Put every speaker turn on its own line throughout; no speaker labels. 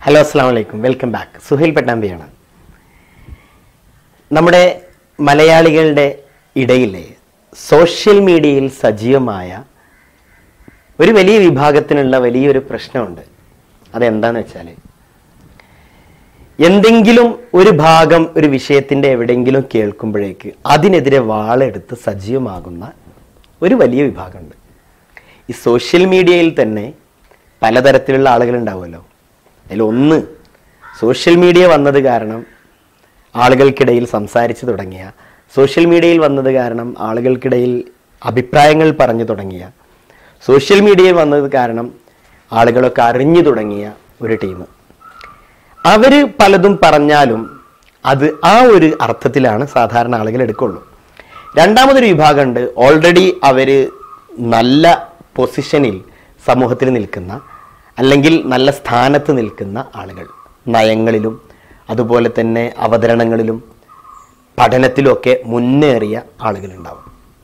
hello അസ്സാം വലൈക്കും welcome back Suhail പട്ടാമ്പിയാണ് നമ്മുടെ മലയാളികളുടെ ഇടയിലെ സോഷ്യൽ മീഡിയയിൽ സജീവമായ ഒരു വലിയ വിഭാഗത്തിനുള്ള വലിയൊരു പ്രശ്നമുണ്ട് അതെന്താന്ന് വെച്ചാൽ എന്തെങ്കിലും ഒരു ഭാഗം ഒരു വിഷയത്തിൻ്റെ എവിടെയെങ്കിലും കേൾക്കുമ്പോഴേക്ക് അതിനെതിരെ വാളെടുത്ത് സജീവമാകുന്ന ഒരു വലിയ വിഭാഗമുണ്ട് ഈ സോഷ്യൽ മീഡിയയിൽ തന്നെ പലതരത്തിലുള്ള ആളുകൾ ഉണ്ടാവുമല്ലോ അതിലൊന്ന് സോഷ്യൽ മീഡിയ വന്നത് കാരണം ആളുകൾക്കിടയിൽ സംസാരിച്ചു തുടങ്ങിയ സോഷ്യൽ മീഡിയയിൽ വന്നത് കാരണം ആളുകൾക്കിടയിൽ അഭിപ്രായങ്ങൾ പറഞ്ഞു തുടങ്ങിയ സോഷ്യൽ മീഡിയയിൽ വന്നത് കാരണം ആളുകളൊക്കെ അറിഞ്ഞു തുടങ്ങിയ ഒരു ടീം അവർ പലതും പറഞ്ഞാലും അത് ആ ഒരു അർത്ഥത്തിലാണ് സാധാരണ ആളുകൾ എടുക്കുള്ളൂ രണ്ടാമതൊരു വിഭാഗമുണ്ട് ഓൾറെഡി അവർ നല്ല പൊസിഷനിൽ സമൂഹത്തിൽ നിൽക്കുന്ന അല്ലെങ്കിൽ നല്ല സ്ഥാനത്ത് നിൽക്കുന്ന ആളുകൾ നയങ്ങളിലും അതുപോലെ തന്നെ അവതരണങ്ങളിലും പഠനത്തിലുമൊക്കെ മുന്നേറിയ ആളുകളുണ്ടാവും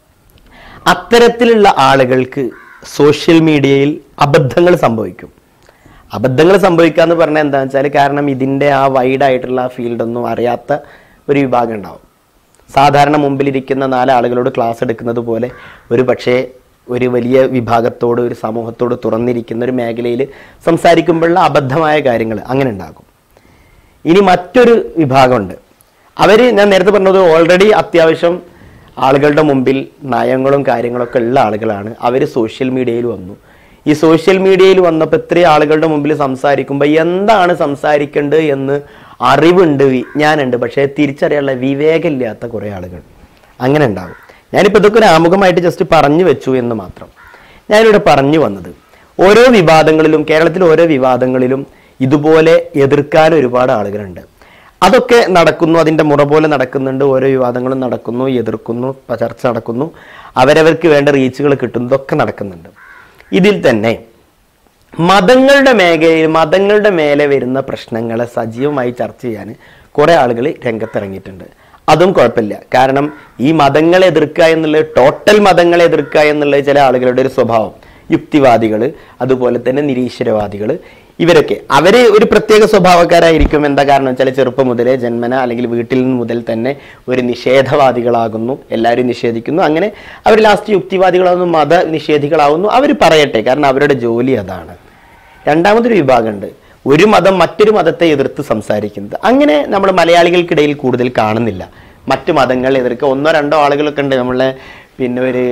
അത്തരത്തിലുള്ള ആളുകൾക്ക് സോഷ്യൽ മീഡിയയിൽ അബദ്ധങ്ങൾ സംഭവിക്കും അബദ്ധങ്ങൾ സംഭവിക്കുക എന്ന് പറഞ്ഞാൽ എന്താണെന്ന് വെച്ചാൽ കാരണം ഇതിൻ്റെ ആ വൈഡായിട്ടുള്ള ആ ഫീൽഡൊന്നും അറിയാത്ത ഒരു വിഭാഗം ഉണ്ടാവും സാധാരണ മുമ്പിലിരിക്കുന്ന നാല് ആളുകളോട് ക്ലാസ് എടുക്കുന്നത് പോലെ ഒരു പക്ഷേ ഒരു വലിയ വിഭാഗത്തോട് ഒരു സമൂഹത്തോട് തുറന്നിരിക്കുന്ന ഒരു മേഖലയിൽ സംസാരിക്കുമ്പോഴുള്ള അബദ്ധമായ കാര്യങ്ങൾ അങ്ങനെ ഉണ്ടാകും ഇനി മറ്റൊരു വിഭാഗമുണ്ട് അവർ ഞാൻ നേരത്തെ പറഞ്ഞത് ഓൾറെഡി അത്യാവശ്യം ആളുകളുടെ മുമ്പിൽ നയങ്ങളും കാര്യങ്ങളൊക്കെ ഉള്ള ആളുകളാണ് അവർ സോഷ്യൽ മീഡിയയിൽ വന്നു ഈ സോഷ്യൽ മീഡിയയിൽ വന്നപ്പോൾ ഇത്രയും ആളുകളുടെ മുമ്പിൽ സംസാരിക്കുമ്പോൾ എന്താണ് സംസാരിക്കേണ്ടത് എന്ന് അറിവുണ്ട് വിജ്ഞാനമുണ്ട് പക്ഷേ തിരിച്ചറിയാനുള്ള വിവേകമില്ലാത്ത കുറേ ആളുകൾ അങ്ങനെ ഉണ്ടാവും ഞാനിപ്പോൾ ഇതൊക്കെ ഒരു ആമുഖമായിട്ട് ജസ്റ്റ് പറഞ്ഞു വെച്ചു എന്ന് മാത്രം ഞാനിവിടെ പറഞ്ഞു വന്നത് ഓരോ വിവാദങ്ങളിലും കേരളത്തിൽ ഓരോ വിവാദങ്ങളിലും ഇതുപോലെ എതിർക്കാൻ ഒരുപാട് ആളുകളുണ്ട് അതൊക്കെ നടക്കുന്നു അതിൻ്റെ മുറ പോലെ നടക്കുന്നുണ്ട് ഓരോ വിവാദങ്ങളും നടക്കുന്നു എതിർക്കുന്നു പ- ചർച്ച നടക്കുന്നു അവരവർക്ക് വേണ്ട റീച്ചുകൾ കിട്ടുന്നു ഇതൊക്കെ നടക്കുന്നുണ്ട് ഇതിൽ തന്നെ മതങ്ങളുടെ മേഖലയിൽ മതങ്ങളുടെ മേലെ വരുന്ന പ്രശ്നങ്ങളെ സജീവമായി ചർച്ച ചെയ്യാൻ കുറേ ആളുകൾ രംഗത്തിറങ്ങിയിട്ടുണ്ട് അതും കുഴപ്പമില്ല കാരണം ഈ മതങ്ങളെ എതിർക്കുക എന്നുള്ളത് ടോട്ടൽ മതങ്ങളെ എതിർക്കുക എന്നുള്ളത് ചില ആളുകളുടെ ഒരു സ്വഭാവം യുക്തിവാദികൾ അതുപോലെ തന്നെ നിരീശ്വരവാദികൾ ഇവരൊക്കെ അവര് ഒരു പ്രത്യേക സ്വഭാവക്കാരായിരിക്കും എന്താ കാരണം വെച്ചാൽ ചെറുപ്പം മുതലേ ജന്മന അല്ലെങ്കിൽ വീട്ടിൽ നിന്ന് മുതൽ തന്നെ ഒരു നിഷേധവാദികളാകുന്നു എല്ലാവരും നിഷേധിക്കുന്നു അങ്ങനെ അവർ ലാസ്റ്റ് യുക്തിവാദികളാകുന്നു മത നിഷേധികളാകുന്നു അവർ പറയട്ടെ കാരണം അവരുടെ ജോലി അതാണ് രണ്ടാമതൊരു വിഭാഗമുണ്ട് ഒരു മതം മറ്റൊരു മതത്തെ എതിർത്ത് സംസാരിക്കുന്നത് അങ്ങനെ നമ്മൾ മലയാളികൾക്കിടയിൽ കൂടുതൽ കാണുന്നില്ല മറ്റു മതങ്ങൾ എതിർക്കുക ഒന്നോ രണ്ടോ ആളുകളൊക്കെ ഉണ്ട് നമ്മളെ പിന്നെ ഒരു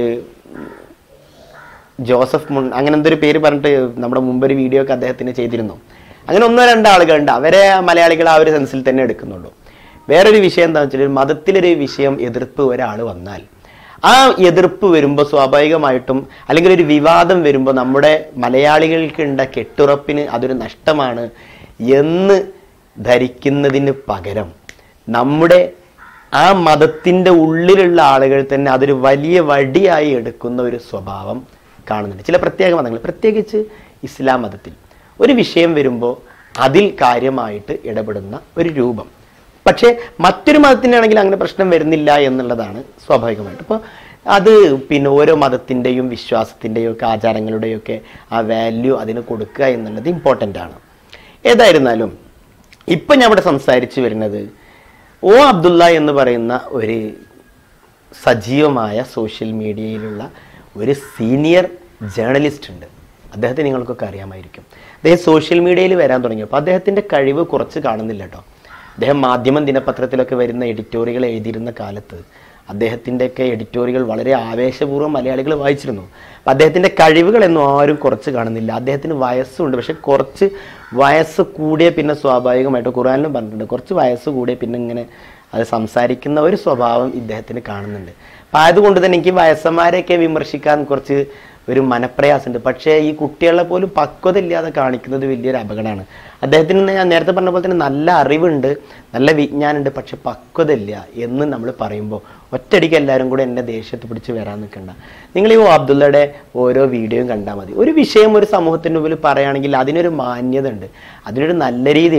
ജോസഫ് മുൺ അങ്ങനെ എന്തൊരു പേര് പറഞ്ഞിട്ട് നമ്മുടെ മുമ്പ് ഒരു വീഡിയോ ഒക്കെ അദ്ദേഹത്തിന് ചെയ്തിരുന്നു അങ്ങനെ ഒന്നോ രണ്ടോ ആളുകളുണ്ട് അവരെ മലയാളികൾ ആ ഒരു സെൻസിൽ തന്നെ എടുക്കുന്നുള്ളൂ വേറൊരു വിഷയം എന്താണെന്ന് വെച്ചാൽ മതത്തിലൊരു വിഷയം എതിർപ്പ് ഒരാൾ വന്നാൽ ആ എതിർപ്പ് വരുമ്പോൾ സ്വാഭാവികമായിട്ടും അല്ലെങ്കിൽ ഒരു വിവാദം വരുമ്പോൾ നമ്മുടെ മലയാളികൾക്കുണ്ട കെട്ടുറപ്പിന് അതൊരു നഷ്ടമാണ് എന്ന് ധരിക്കുന്നതിന് പകരം നമ്മുടെ ആ മതത്തിൻ്റെ ഉള്ളിലുള്ള ആളുകൾ തന്നെ അതൊരു വലിയ വടിയായി എടുക്കുന്ന ഒരു സ്വഭാവം കാണുന്നുണ്ട് ചില പ്രത്യേക മതങ്ങൾ പ്രത്യേകിച്ച് ഇസ്ലാം മതത്തിൽ ഒരു വിഷയം വരുമ്പോൾ അതിൽ കാര്യമായിട്ട് ഇടപെടുന്ന ഒരു രൂപം പക്ഷേ മറ്റൊരു മതത്തിനാണെങ്കിൽ അങ്ങനെ പ്രശ്നം വരുന്നില്ല എന്നുള്ളതാണ് സ്വാഭാവികമായിട്ട് അപ്പോൾ അത് പിന്നെ ഓരോ മതത്തിൻ്റെയും വിശ്വാസത്തിൻ്റെയും ഒക്കെ ആചാരങ്ങളുടെയും ഒക്കെ ആ വാല്യൂ അതിന് കൊടുക്കുക എന്നുള്ളത് ഇമ്പോർട്ടൻ്റ് ആണ് ഏതായിരുന്നാലും ഇപ്പം ഞാൻ ഇവിടെ സംസാരിച്ചു വരുന്നത് ഓ അബ്ദുള്ള എന്ന് പറയുന്ന ഒരു സജീവമായ സോഷ്യൽ മീഡിയയിലുള്ള ഒരു സീനിയർ ജേർണലിസ്റ്റ് ഉണ്ട് അദ്ദേഹത്തെ നിങ്ങൾക്കൊക്കെ അറിയാമായിരിക്കും അദ്ദേഹം സോഷ്യൽ മീഡിയയിൽ വരാൻ തുടങ്ങിയപ്പോൾ അദ്ദേഹത്തിൻ്റെ കഴിവ് കുറച്ച് കാണുന്നില്ല കേട്ടോ അദ്ദേഹം മാധ്യമം ദിനപത്രത്തിലൊക്കെ വരുന്ന എഡിറ്റോറിയൽ എഴുതിയിരുന്ന കാലത്ത് അദ്ദേഹത്തിൻ്റെയൊക്കെ എഡിറ്റോറിയൽ വളരെ ആവേശപൂർവ്വം മലയാളികൾ വായിച്ചിരുന്നു അപ്പം അദ്ദേഹത്തിൻ്റെ കഴിവുകളൊന്നും ആരും കുറച്ച് കാണുന്നില്ല അദ്ദേഹത്തിന് വയസ്സുണ്ട് പക്ഷെ കുറച്ച് വയസ്സ് കൂടിയ പിന്നെ സ്വാഭാവികമായിട്ട് ഖുറാനിലും പറഞ്ഞിട്ടുണ്ട് കുറച്ച് വയസ്സ് കൂടിയ പിന്നെ ഇങ്ങനെ അത് സംസാരിക്കുന്ന ഒരു സ്വഭാവം ഇദ്ദേഹത്തിന് കാണുന്നുണ്ട് അപ്പം അതുകൊണ്ട് തന്നെ എനിക്ക് വയസ്സന്മാരെയൊക്കെ വിമർശിക്കാൻ കുറച്ച് ഒരു മനപ്രയാസമുണ്ട് പക്ഷേ ഈ കുട്ടികളെ പോലും പക്വത ഇല്ലാതെ കാണിക്കുന്നത് വലിയൊരു അപകടമാണ് അദ്ദേഹത്തിന് ഞാൻ നേരത്തെ പറഞ്ഞ പോലെ തന്നെ നല്ല അറിവുണ്ട് നല്ല വിജ്ഞാനമുണ്ട് പക്ഷെ പക്വത ഇല്ല എന്ന് നമ്മൾ പറയുമ്പോൾ ഒറ്റയടിക്ക് എല്ലാവരും കൂടെ എന്നെ ദേഷ്യത്ത് പിടിച്ച് വരാൻ നിൽക്കണ്ട നിങ്ങൾ ഈ ഓ അബ്ദുള്ളയുടെ ഓരോ വീഡിയോയും കണ്ടാൽ മതി ഒരു വിഷയം ഒരു സമൂഹത്തിൻ്റെ മുമ്പിൽ പറയുകയാണെങ്കിൽ അതിനൊരു മാന്യത ഉണ്ട് അതിനൊരു നല്ല രീതിയുണ്ട്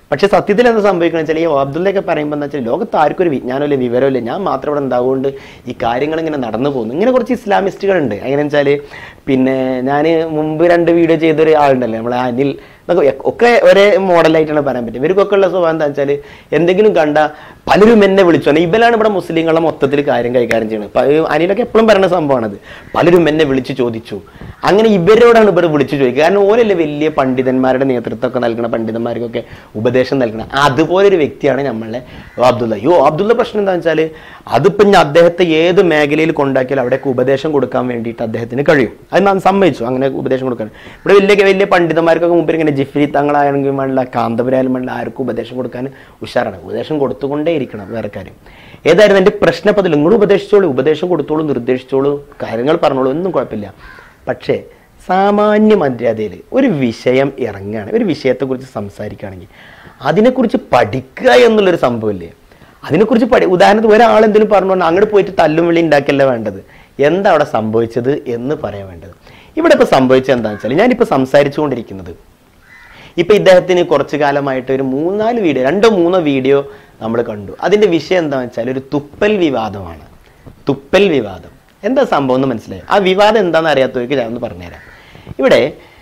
പക്ഷെ സത്യത്തിൽ എന്താ സംഭവിക്കണം വെച്ചാൽ ഈ അബ്ദുള്ളയൊക്കെ പറയുമ്പോൾ എന്താ വെച്ചാൽ ലോകത്ത് ആർക്കും ഒരു വിജ്ഞാനമില്ല വിവരമില്ല ഞാൻ മാത്രം ഇവിടെ ഉണ്ടാവുകൊണ്ട് ഈ കാര്യങ്ങൾ ഇങ്ങനെ നടന്നു പോകുന്നു ഇങ്ങനെ കുറച്ച് ഇസ്ലാമിസ്റ്റുകളുണ്ട് എങ്ങനെ വെച്ചാൽ പിന്നെ ഞാൻ മുമ്പ് രണ്ട് വീഡിയോ ചെയ്തൊരു ആളുണ്ടല്ലോ നമ്മളെ അനിൽ എന്നൊക്കെ ഒക്കെ ഒരേ മോഡലായിട്ടാണ് പറയാൻ പറ്റും ഇവർക്കൊക്കെ ഉള്ള സ്വഭാവം എന്താ വെച്ചാൽ എന്തെങ്കിലും കണ്ട പലരും എന്നെ വിളിച്ചു പറഞ്ഞാൽ ഇവരാണ് ഇവിടെ മുസ്ലിങ്ങളെ മൊത്തത്തിൽ കാര്യം കൈകാര്യം ചെയ്യുന്നത് പ- അനിലൊക്കെ എപ്പോഴും പറയുന്ന സംഭവമാണത് പലരും എന്നെ വിളിച്ചു ചോദിച്ചു അങ്ങനെ ഇവരോടാണ് ഇവർ വിളിച്ചു ചോദിക്കുക കാരണം ഓരല്ലേ വലിയ പണ്ഡിതന്മാരുടെ നേതൃത്വമൊക്കെ നൽകുന്ന പണ്ഡിതന്മാർക്കൊക്കെ ഉപദേശം നൽകണം അതുപോലെ ഒരു വ്യക്തിയാണ് നമ്മളെ അബ്ദുള്ള യോ അബ്ദുള്ള പ്രശ്നം എന്താ വെച്ചാൽ അതിപ്പം ഞാൻ അദ്ദേഹത്തെ ഏത് മേഖലയിൽ കൊണ്ടാക്കിയാലും അവിടേക്ക് ഉപദേശം കൊടുക്കാൻ വേണ്ടിയിട്ട് അദ്ദേഹത്തിന് കഴിയും അത് ഞാൻ സമ്മതിച്ചു അങ്ങനെ ഉപദേശം കൊടുക്കാൻ ഇവിടെ വലിയ വലിയ പണ്ഡിതന്മാർക്കൊക്കെ മുമ്പ് ഇങ്ങനെ ജിഫ്രി തങ്ങളായെങ്കിൽ വേണ്ട കാന്തപുരായാലും വേണ്ട ആർക്കും ഉപദേശം കൊടുക്കാൻ ഉഷാറാണ് ഉപദേശം കൊടുത്തുകൊണ്ടേ ഇരിക്കണം വേറെ കാര്യം ഏതായിരുന്നു എൻ്റെ പ്രശ്നപ്പതിൽ നിങ്ങൾ ഉപദേശിച്ചോളൂ ഉപദേശം കൊടുത്തോളൂ നിർദ്ദേശിച്ചോളൂ കാര്യങ്ങൾ പറഞ്ഞോളൂ ഒന്നും കുഴപ്പമില്ല പക്ഷേ സാമാന്യ മര്യാദയിൽ ഒരു വിഷയം ഇറങ്ങുകയാണ് ഒരു വിഷയത്തെക്കുറിച്ച് സംസാരിക്കുകയാണെങ്കിൽ അതിനെക്കുറിച്ച് പഠിക്കുക എന്നുള്ളൊരു സംഭവമില്ലേ അതിനെക്കുറിച്ച് പഠി ഉദാഹരണത്തിന് ഒരാൾ എന്തെങ്കിലും പറഞ്ഞു പറഞ്ഞാൽ അങ്ങോട്ട് പോയിട്ട് തല്ലും വിളി ഉണ്ടാക്കിയല്ല വേണ്ടത് എന്താ അവിടെ സംഭവിച്ചത് എന്ന് പറയാൻ വേണ്ടത് ഇവിടെ ഇപ്പോൾ സംഭവിച്ചത് എന്താണെന്ന് വെച്ചാൽ ഞാനിപ്പോൾ സംസാരിച്ചുകൊണ്ടിരിക്കുന്നത് ഇപ്പൊ ഇദ്ദേഹത്തിന് കുറച്ചു കാലമായിട്ട് ഒരു മൂന്നാല് വീഡിയോ രണ്ടോ മൂന്നോ വീഡിയോ നമ്മൾ കണ്ടു അതിന്റെ വിഷയം എന്താണെന്ന് വെച്ചാൽ ഒരു തുപ്പൽ വിവാദമാണ് തുപ്പൽ വിവാദം എന്താ സംഭവം എന്ന് മനസ്സിലായി ആ വിവാദം എന്താണെന്ന് അറിയാത്തവർക്ക് ഞാൻ ഒന്ന് പറഞ്ഞുതരാം ഇവിടെ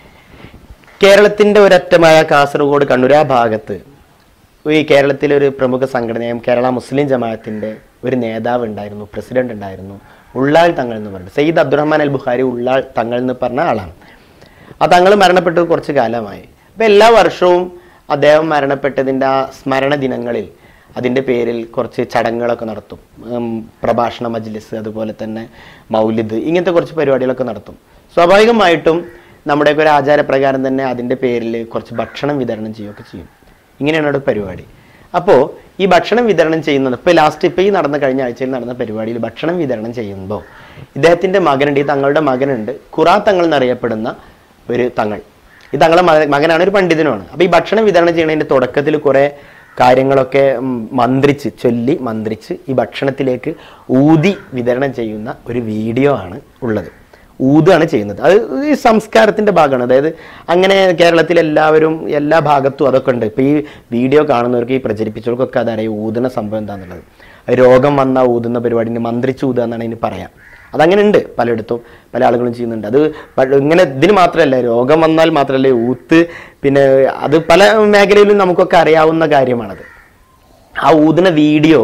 കേരളത്തിന്റെ ഒരറ്റമായ കാസർഗോഡ് കണ്ണൂർ ആ ഭാഗത്ത് ഈ കേരളത്തിലെ ഒരു പ്രമുഖ സംഘടനയും കേരള മുസ്ലിം ജമാഅത്തിന്റെ ഒരു നേതാവ് ഉണ്ടായിരുന്നു പ്രസിഡന്റ് ഉണ്ടായിരുന്നു ഉള്ളാൾ തങ്ങൾ എന്ന് പറയുന്നത് സയ്യിദ് അബ്ദുറഹ്മാൻ അൽ ബുഖാരി ഉള്ളാൾ തങ്ങൾ എന്ന് പറഞ്ഞ ആളാണ് ആ തങ്ങൾ മരണപ്പെട്ടത് കുറച്ച് കാലമായി അപ്പൊ എല്ലാ വർഷവും അദ്ദേഹം മരണപ്പെട്ടതിൻ്റെ ആ സ്മരണ ദിനങ്ങളിൽ അതിൻ്റെ പേരിൽ കുറച്ച് ചടങ്ങുകളൊക്കെ നടത്തും ഉം, പ്രഭാഷണ മജ്ലിസ് അതുപോലെ തന്നെ മൗലിദ് ഇങ്ങനത്തെ കുറച്ച് പരിപാടികളൊക്കെ നടത്തും സ്വാഭാവികമായിട്ടും നമ്മുടെയൊക്കെ ഒരു ആചാരപ്രകാരം തന്നെ അതിൻ്റെ പേരിൽ കുറച്ച് ഭക്ഷണം വിതരണം ചെയ്യുകയൊക്കെ ചെയ്യും ഇങ്ങനെയാണ് അവിടെ പരിപാടി അപ്പോൾ ഈ ഭക്ഷണം വിതരണം ചെയ്യുന്നത് ഇപ്പോൾ ലാസ്റ്റ് ഇപ്പോൾ ഈ നടന്ന കഴിഞ്ഞ ആഴ്ചയിൽ നടന്ന പരിപാടിയിൽ ഭക്ഷണം വിതരണം ചെയ്യുമ്പോൾ ഇദ്ദേഹത്തിൻ്റെ മകനുണ്ട് ഈ തങ്ങളുടെ മകനുണ്ട് ഖുറാ തങ്ങൾ എന്നറിയപ്പെടുന്ന ഒരു തങ്ങൾ ഈ തങ്ങളുടെ മക- മകനാണ് ഒരു പണ്ഡിതനുമാണ് അപ്പോൾ ഈ ഭക്ഷണം വിതരണം ചെയ്യുന്നതിൻ്റെ തുടക്കത്തിൽ കുറേ കാര്യങ്ങളൊക്കെ ഉം, മന്ത്രിച്ച് ചൊല്ലി മന്ത്രിച്ച് ഈ ഭക്ഷണത്തിലേക്ക് ഊതി വിതരണം ചെയ്യുന്ന ഒരു വീഡിയോ ആണ് ഉള്ളത് ഊതാണ് ചെയ്യുന്നത് അത് ഈ സംസ്കാരത്തിന്റെ ഭാഗമാണ് അതായത് അങ്ങനെ കേരളത്തിൽ എല്ലാവരും എല്ലാ ഭാഗത്തും അതൊക്കെ ഉണ്ട് ഇപ്പൊ ഈ വീഡിയോ കാണുന്നവർക്ക് ഈ പ്രചരിപ്പിച്ചവർക്കൊക്കെ അതറിയാം ഊതുന്ന സംഭവം എന്താണെന്നുള്ളത് രോഗം വന്ന ഊതുന്ന പരിപാടിന് മന്ത്രിച്ച് ഊതുക എന്നാണ് ഇതിന് പറയാം അതങ്ങനെ ഉണ്ട് പലയിടത്തും പല ആളുകളും ചെയ്യുന്നുണ്ട് അത് പ- ഇങ്ങനെ ഇതിന് മാത്രമല്ല രോഗം വന്നാൽ മാത്രമല്ല ഊത്ത് പിന്നെ അത് പല മേഖലയിലും നമുക്കൊക്കെ അറിയാവുന്ന കാര്യമാണത് ആ ഊതുന്ന വീഡിയോ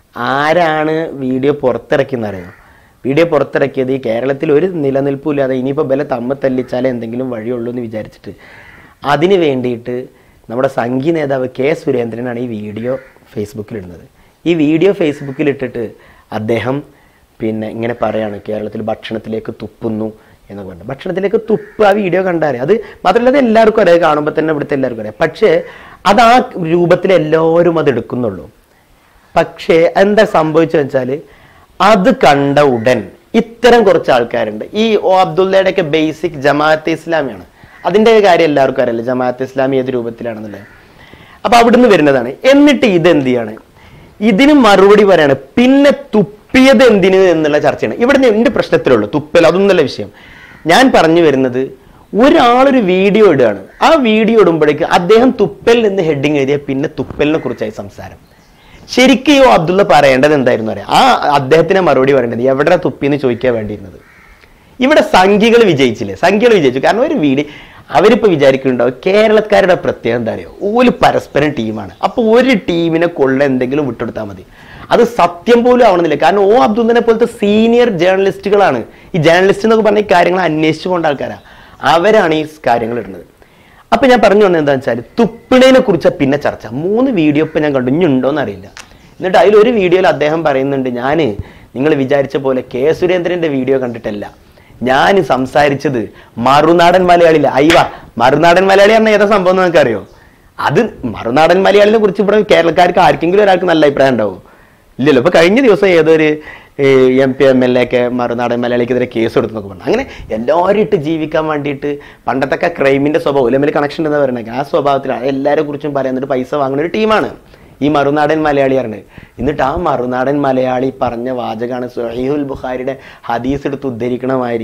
ആരാണ് വീഡിയോ പുറത്തിറക്കിയെന്ന് അറിയോ വീഡിയോ പുറത്തിറക്കിയത് ഈ കേരളത്തിൽ ഒരു നിലനിൽപ്പും ഇല്ലാതെ ഇനിയിപ്പോൾ ബല തമ്മ തല്ലിച്ചാലേ എന്തെങ്കിലും വഴിയുള്ളൂ എന്ന് വിചാരിച്ചിട്ട് അതിന് വേണ്ടിയിട്ട് നമ്മുടെ സംഘി നേതാവ് കെ സുരേന്ദ്രനാണ് ഈ വീഡിയോ ഫേസ്ബുക്കിലിടുന്നത് ഈ വീഡിയോ ഫേസ്ബുക്കിലിട്ടിട്ട് അദ്ദേഹം പിന്നെ ഇങ്ങനെ പറയാണ് കേരളത്തിൽ ഭക്ഷണത്തിലേക്ക് തുപ്പുന്നു എന്നൊക്കെ പറഞ്ഞു ഭക്ഷണത്തിലേക്ക് തുപ്പ് ആ വീഡിയോ കണ്ടാലേ അത് മാത്രമല്ല അത് എല്ലാവർക്കും അറിയാം കാണുമ്പോൾ തന്നെ ഇവിടുത്തെ എല്ലാവർക്കും അറിയാം പക്ഷേ അത് ആ രൂപത്തിൽ എല്ലാവരും അത് എടുക്കുന്നുള്ളൂ പക്ഷേ എന്താ സംഭവിച്ചു വെച്ചാൽ അത് കണ്ട ഉടൻ ഇത്തരം കുറച്ച് ആൾക്കാരുണ്ട് ഈ ഒ അബ്ദുള്ളയുടെ ഒക്കെ ബേസിക് ജമാഅത്തെ ഇസ്ലാമിയാണ് അതിന്റെ കാര്യം എല്ലാവർക്കും അറിയില്ല ജമാഅത്തെ ഇസ്ലാമി ഏത് രൂപത്തിലാണെന്നുള്ളത് അപ്പൊ അവിടുന്ന് വരുന്നതാണ് എന്നിട്ട് ഇത് എന്ത് ചെയ്യാണ് ഇതിന് മറുപടി പറയാണ് പിന്നെ തുപ്പിയത് എന്തിന് എന്നുള്ള ചർച്ചയാണ് ഇവിടെ എന്റെ പ്രശ്നത്തിലുള്ളൂ തുപ്പൽ അതൊന്നല്ല വിഷയം ഞാൻ പറഞ്ഞു വരുന്നത് ഒരാളൊരു വീഡിയോ ഇടുകയാണ് ആ വീഡിയോ ഇടുമ്പോഴേക്ക് അദ്ദേഹം തുപ്പൽ എന്ന് ഹെഡിങ് എഴുതിയ പിന്നെ തുപ്പലിനെ കുറിച്ചായി സംസാരം ശരിക്കും ഈ അബ്ദുള്ള പറയേണ്ടത് എന്തായിരുന്നു അറിയാം ആ അദ്ദേഹത്തിന് മറുപടി പറയേണ്ടത് എവിടെ തുപ്പിന്ന് ചോദിക്കാൻ വേണ്ടിയിരുന്നത് ഇവിടെ സംഖ്യകൾ വിജയിച്ചില്ലേ സംഖ്യകൾ വിജയിച്ചു കാരണം ഒരു വീട് അവരിപ്പോ വിചാരിക്കുന്നുണ്ടാവും കേരളക്കാരുടെ പ്രത്യേകത എന്താ അറിയോ ഓല് പരസ്പരം ടീമാണ് അപ്പൊ ഒരു ടീമിനെ കൊള്ള എന്തെങ്കിലും വിട്ടുകൊടുത്താൽ മതി അത് സത്യം പോലും ആവണമെന്നില്ല കാരണം ഓ അബ്ദുള്ളനെ പോലത്തെ സീനിയർ ജേർണലിസ്റ്റുകളാണ് ഈ ജേർണലിസ്റ്റ് എന്നൊക്കെ പറഞ്ഞ ഈ കാര്യങ്ങൾ അന്വേഷിച്ചു കൊണ്ട ആൾക്കാരാ അവരാണ് ഈ കാര്യങ്ങൾ ഇടുന്നത് അപ്പൊ ഞാൻ പറഞ്ഞു വന്നത് എന്താ വെച്ചാൽ തുപ്പിണേനെ കുറിച്ച് പിന്നെ ചർച്ച മൂന്ന് വീഡിയോ ഇപ്പൊ ഞാൻ കണ്ടു ഇനി ഉണ്ടോന്ന് അറിയില്ല എന്നിട്ട് അതിലൊരു വീഡിയോയിൽ അദ്ദേഹം പറയുന്നുണ്ട് ഞാൻ നിങ്ങൾ വിചാരിച്ച പോലെ കെ സുരേന്ദ്രന്റെ വീഡിയോ കണ്ടിട്ടല്ല ഞാൻ സംസാരിച്ചത് മറുനാടൻ മലയാളിയില്ല അയ്യ മറുനാടൻ മലയാളി പറഞ്ഞ ഏതാ സംഭവം നിങ്ങൾക്ക് അറിയോ അത് മറുനാടൻ മലയാളിനെ കുറിച്ച് ഇവിടെ കേരളക്കാർക്ക് ആർക്കെങ്കിലും ഒരാൾക്ക് നല്ല അഭിപ്രായം ഉണ്ടാവും ഇല്ലല്ലോ ഇപ്പൊ കഴിഞ്ഞ ദിവസം ഏതൊരു M P M L A ഒക്കെ മറുനാടൻ മലയാളിക്കെതിരെ കേസ് കൊടുത്തു എന്നൊക്കെ പറഞ്ഞു അങ്ങനെ എല്ലാവരും ഇട്ട് ജീവിക്കാൻ വേണ്ടിയിട്ട് പണ്ടത്തൊക്കെ ക്രൈമിന്റെ സ്വഭാവം ഇല്ലെങ്കിൽ കണക്ഷൻ ഉണ്ടെന്ന് പറയുന്നത് ആ സ്വഭാവത്തിലാണ് എല്ലാവരെ കുറിച്ചും പറയാൻ എന്നിട്ട് പൈസ വാങ്ങുന്ന ഒരു ടീമാണ് ഈ മറുനാടൻ മലയാളി പറഞ്ഞത് എന്നിട്ട് ആ മറുനാടൻ മലയാളി പറഞ്ഞ വാചകമാണ് സുഹൈഹുൽ ബുഖാരിയുടെ ഹദീസ് എടുത്ത് ഉദ്ധരിക്കണ മാതിരി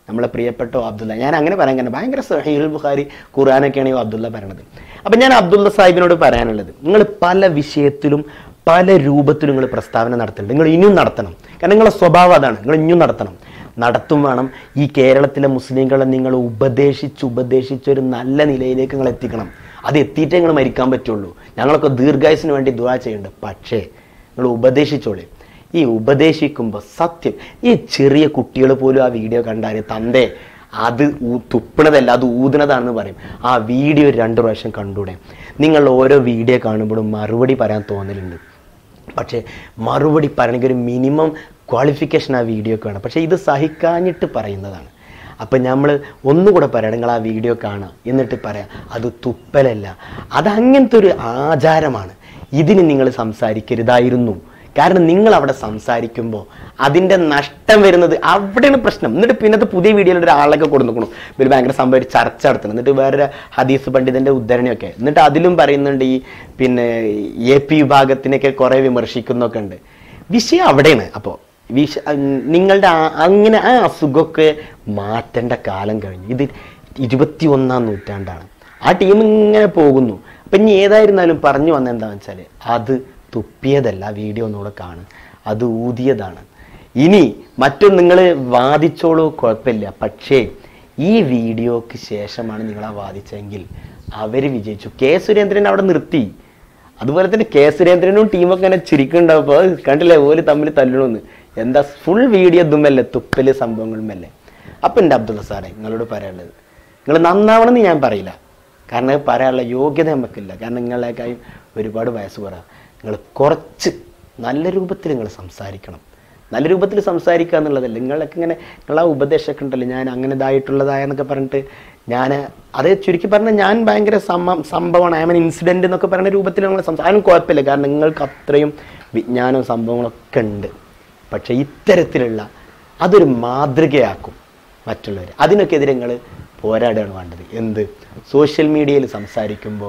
നമ്മളെ പ്രിയപ്പെട്ട ഓ അബ്ദുള്ള ഞാൻ അങ്ങനെ പറയാൻ കാരണം ഭയങ്കര സഹീൽ ബുഖാരി ഖുർആാനൊക്കെയാണ് ഈ അബ്ദുള്ള പറയണത് അപ്പം ഞാൻ അബ്ദുള്ള സാഹിബിനോട് പറയാനുള്ളത് നിങ്ങൾ പല വിഷയത്തിലും പല രൂപത്തിലും നിങ്ങൾ പ്രസ്താവന നടത്തുന്നുണ്ട് നിങ്ങൾ ഇനിയും നടത്തണം കാരണം നിങ്ങളുടെ സ്വഭാവം അതാണ് നിങ്ങൾ ഇനിയും നടത്തണം നടത്തും വേണം ഈ കേരളത്തിലെ മുസ്ലിങ്ങളെ നിങ്ങൾ ഉപദേശിച്ച് ഉപദേശിച്ച് ഒരു നല്ല നിലയിലേക്ക് നിങ്ങൾ എത്തിക്കണം അത് എത്തിയിട്ടേ നിങ്ങൾ മരിക്കാൻ പറ്റുള്ളൂ ഞങ്ങളൊക്കെ ദീർഘായുസിന് വേണ്ടി ദുആ ചെയ്യുന്നുണ്ട് പക്ഷേ നിങ്ങൾ ഉപദേശിച്ചോളി ഈ ഉപദേശിക്കുമ്പോൾ സത്യം ഈ ചെറിയ കുട്ടികൾ പോലും ആ വീഡിയോ കണ്ടാൽ തന്തേ അത് ഊ- തുപ്പണതല്ല അത് ഊതുന്നതാണെന്ന് പറയും ആ വീഡിയോ രണ്ട് പ്രാവശ്യം കണ്ടൂടെ നിങ്ങൾ ഓരോ വീഡിയോ കാണുമ്പോഴും മറുപടി പറയാൻ തോന്നലുണ്ട് പക്ഷേ മറുപടി പറയണമെങ്കിൽ ഒരു മിനിമം ക്വാളിഫിക്കേഷൻ ആ വീഡിയോക്ക് വേണം പക്ഷേ ഇത് സഹിക്കാഞ്ഞിട്ട് പറയുന്നതാണ് അപ്പം നമ്മൾ ഒന്നുകൂടെ പറയാം നിങ്ങൾ ആ വീഡിയോ കാണാം എന്നിട്ട് പറയാം അത് തുപ്പലല്ല അത് അങ്ങനത്തെ ഒരു ആചാരമാണ് ഇതിന് നിങ്ങൾ സംസാരിക്കരുതായിരുന്നു കാരണം നിങ്ങൾ അവിടെ സംസാരിക്കുമ്പോൾ അതിൻ്റെ നഷ്ടം വരുന്നത് അവിടെയാണ് പ്രശ്നം എന്നിട്ട് പിന്നത്തെ പുതിയ വീഡിയോയിൽ ഒരാളൊക്കെ കൊടുക്കണം ഇവർ ഭയങ്കര സംഭവം ഒരു ചർച്ച നടത്തണം എന്നിട്ട് വേറൊരു ഹദീസ് പണ്ഡിതൻ്റെ ഉദ്ധരണിയൊക്കെ എന്നിട്ട് അതിലും പറയുന്നുണ്ട് ഈ പിന്നെ എ പി വിഭാഗത്തിനൊക്കെ കുറേ വിമർശിക്കുന്നൊക്കെ ഉണ്ട് വിഷയം അവിടെയാണ് അപ്പോൾ വിഷ നിങ്ങളുടെ ആ- അങ്ങനെ ആ അസുഖമൊക്കെ മാറ്റേണ്ട കാലം കഴിഞ്ഞു ഇത് ഇരുപത്തി ഒന്നാം നൂറ്റാണ്ടാണ് ആ ടീം ഇങ്ങനെ പോകുന്നു അപ്പം ഇനി ഏതായിരുന്നാലും പറഞ്ഞു വന്ന എന്താണെന്ന് വെച്ചാൽ അത് തുപ്പിയതല്ല ആ വീഡിയോ ഒന്നുകൂടെ കാണും അത് ഊതിയതാണ് ഇനി മറ്റൊന്ന് നിങ്ങൾ വാദിച്ചോളൂ കുഴപ്പമില്ല പക്ഷേ ഈ വീഡിയോക്ക് ശേഷമാണ് നിങ്ങൾ ആ വാദിച്ചെങ്കിൽ അവർ വിജയിച്ചു കെ സുരേന്ദ്രൻ അവിടെ നിർത്തി അതുപോലെ തന്നെ കെ സുരേന്ദ്രനും ടീമൊക്കെ ഇങ്ങനെ ചിരിക്കുന്നുണ്ടാവുമ്പോൾ കണ്ടില്ലേ ഓല് തമ്മിൽ തല്ലണമെന്ന് എന്താ ഫുൾ വീഡിയോ ഇതുമല്ലേ തുപ്പല് സംഭവങ്ങളുമല്ലേ അപ്പം എൻ്റെ അബ്ദുള്ള സാറേ നിങ്ങളോട് പറയാനുള്ളത് നിങ്ങൾ നന്നാവണമെന്ന് ഞാൻ പറയില്ല കാരണം അത് പറയാനുള്ള യോഗ്യത നമുക്കില്ല കാരണം നിങ്ങളെക്കായും ഒരുപാട് വയസ്സ് കുറ നിങ്ങൾ കുറച്ച് നല്ല രൂപത്തിൽ നിങ്ങൾ സംസാരിക്കണം നല്ല രൂപത്തിൽ സംസാരിക്കുക എന്നുള്ളതല്ല നിങ്ങളൊക്കെ ഇങ്ങനെ നിങ്ങൾ ആ ഉപദേശമൊക്കെ ഉണ്ടല്ലോ ഞാൻ അങ്ങനെ ഇതായിട്ടുള്ളതായെന്നൊക്കെ പറഞ്ഞിട്ട് ഞാൻ അത് ചുരുക്കി പറഞ്ഞാൽ ഞാൻ ഭയങ്കര സംഭവം സംഭവമാണ് ഐ മീൻ ഇൻസിഡൻറ്റ് എന്നൊക്കെ പറയുന്ന രൂപത്തിൽ നിങ്ങൾ സംസാരം കുഴപ്പമില്ല കാരണം നിങ്ങൾക്ക് അത്രയും വിജ്ഞാനവും സംഭവങ്ങളൊക്കെ ഉണ്ട് പക്ഷേ ഇത്തരത്തിലുള്ള അതൊരു മാതൃകയാക്കും മറ്റുള്ളവർ അതിനൊക്കെതിരെ നിങ്ങൾ പോരാടുകയാണ് വേണ്ടത് എന്ത് സോഷ്യൽ മീഡിയയിൽ സംസാരിക്കുമ്പോൾ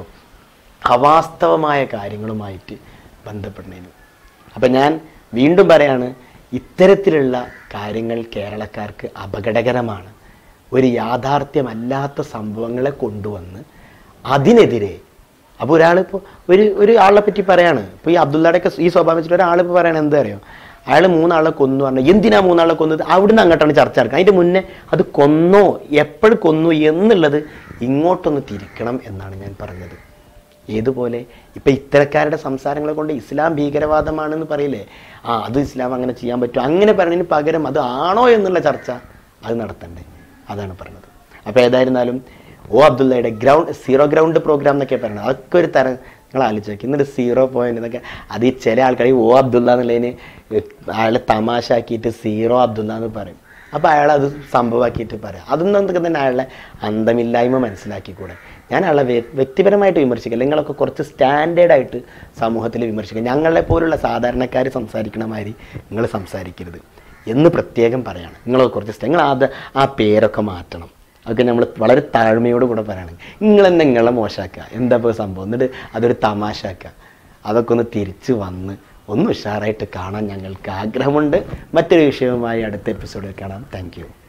അവാസ്തവമായ കാര്യങ്ങളുമായിട്ട് ബന്ധപ്പെടുന്നതിന് അപ്പം ഞാൻ വീണ്ടും പറയാണ് ഇത്തരത്തിലുള്ള കാര്യങ്ങൾ കേരളക്കാർക്ക് അപകടകരമാണ് ഒരു യാഥാർത്ഥ്യമല്ലാത്ത സംഭവങ്ങളെ കൊണ്ടുവന്ന് അതിനെതിരെ അപ്പോൾ ഒരാളിപ്പോൾ ഒരു ഒരു ആളെ പറ്റി പറയാണ് ഇപ്പോൾ ഈ അബ്ദുള്ളയുടെയൊക്കെ ഈ സ്വഭാവം വെച്ചിട്ട് ഒരാളിപ്പോൾ പറയണത് എന്താ അറിയോ അയാൾ മൂന്നാളെ കൊന്നു പറഞ്ഞു എന്തിനാ മൂന്നാളെ കൊന്നത് അവിടുന്ന് അങ്ങോട്ടാണ് ചർച്ച നടക്കുക അതിൻ്റെ മുന്നേ അത് കൊന്നോ എപ്പോഴും കൊന്നു എന്നുള്ളത് ഇങ്ങോട്ടൊന്ന് തിരിക്കണം എന്നാണ് ഞാൻ പറഞ്ഞത് ഏതുപോലെ ഇപ്പം ഇത്തരക്കാരുടെ സംസാരങ്ങളെ കൊണ്ട് ഇസ്ലാം ഭീകരവാദമാണെന്ന് പറയില്ലേ ആ അത് ഇസ്ലാം അങ്ങനെ ചെയ്യാൻ പറ്റും അങ്ങനെ പറയുന്നതിന് പകരം അത് ആണോ എന്നുള്ള ചർച്ച അത് നടത്തണ്ടേ അതാണ് പറഞ്ഞത് അപ്പോൾ ഏതായിരുന്നാലും ഓ അബ്ദുള്ളയുടെ ഗ്രൗണ്ട് സീറോ ഗ്രൗണ്ട് പ്രോഗ്രാം എന്നൊക്കെ പറയുന്നത് അതൊക്കെ ഒരു തരം നിങ്ങൾ ആലോചിച്ച് നോക്കി എന്നിട്ട് സീറോ പോയിന്റ് എന്നൊക്കെ അത് ഈ ചില ആൾക്കാർ ഈ ഓ അബ്ദുള്ള എന്നുള്ളതിന് അയാളെ തമാശ ആക്കിയിട്ട് സീറോ അബ്ദുള്ള എന്ന് പറയും അപ്പോൾ അയാൾ അത് സംഭവമാക്കിയിട്ട് പറയാം അതൊന്നും എന്തൊക്കെ തന്നെ അയാളുടെ അന്തമില്ലായ്മ മനസ്സിലാക്കിക്കൂടെ ഞാൻ അയാളെ വ്യ- വ്യക്തിപരമായിട്ട് വിമർശിക്കില്ല നിങ്ങളൊക്കെ കുറച്ച് സ്റ്റാൻഡേർഡായിട്ട് സമൂഹത്തിൽ വിമർശിക്കുക ഞങ്ങളെ പോലുള്ള സാധാരണക്കാർ സംസാരിക്കണ മാതിരി നിങ്ങൾ സംസാരിക്കരുത് എന്ന് പ്രത്യേകം പറയാണ് നിങ്ങളൊക്കെ കുറച്ച് sta- നിങ്ങൾ അത് ആ പേരൊക്കെ മാറ്റണം അതൊക്കെ നമ്മൾ വളരെ താഴ്മയോട് കൂടെ പറയുകയാണെങ്കിൽ നിങ്ങൾ തന്നെ നിങ്ങളെ മോശമാക്കുക എന്താ ഇപ്പോൾ സംഭവം എന്നിട്ട് അതൊരു തമാശ ആക്കുക അതൊക്കെ ഒന്ന് തിരിച്ച് വന്ന് ഒന്ന് ഉഷാറായിട്ട് കാണാൻ ഞങ്ങൾക്ക് ആഗ്രഹമുണ്ട് മറ്റൊരു വിഷയവുമായി അടുത്ത എപ്പിസോഡിൽ കാണാം താങ്ക്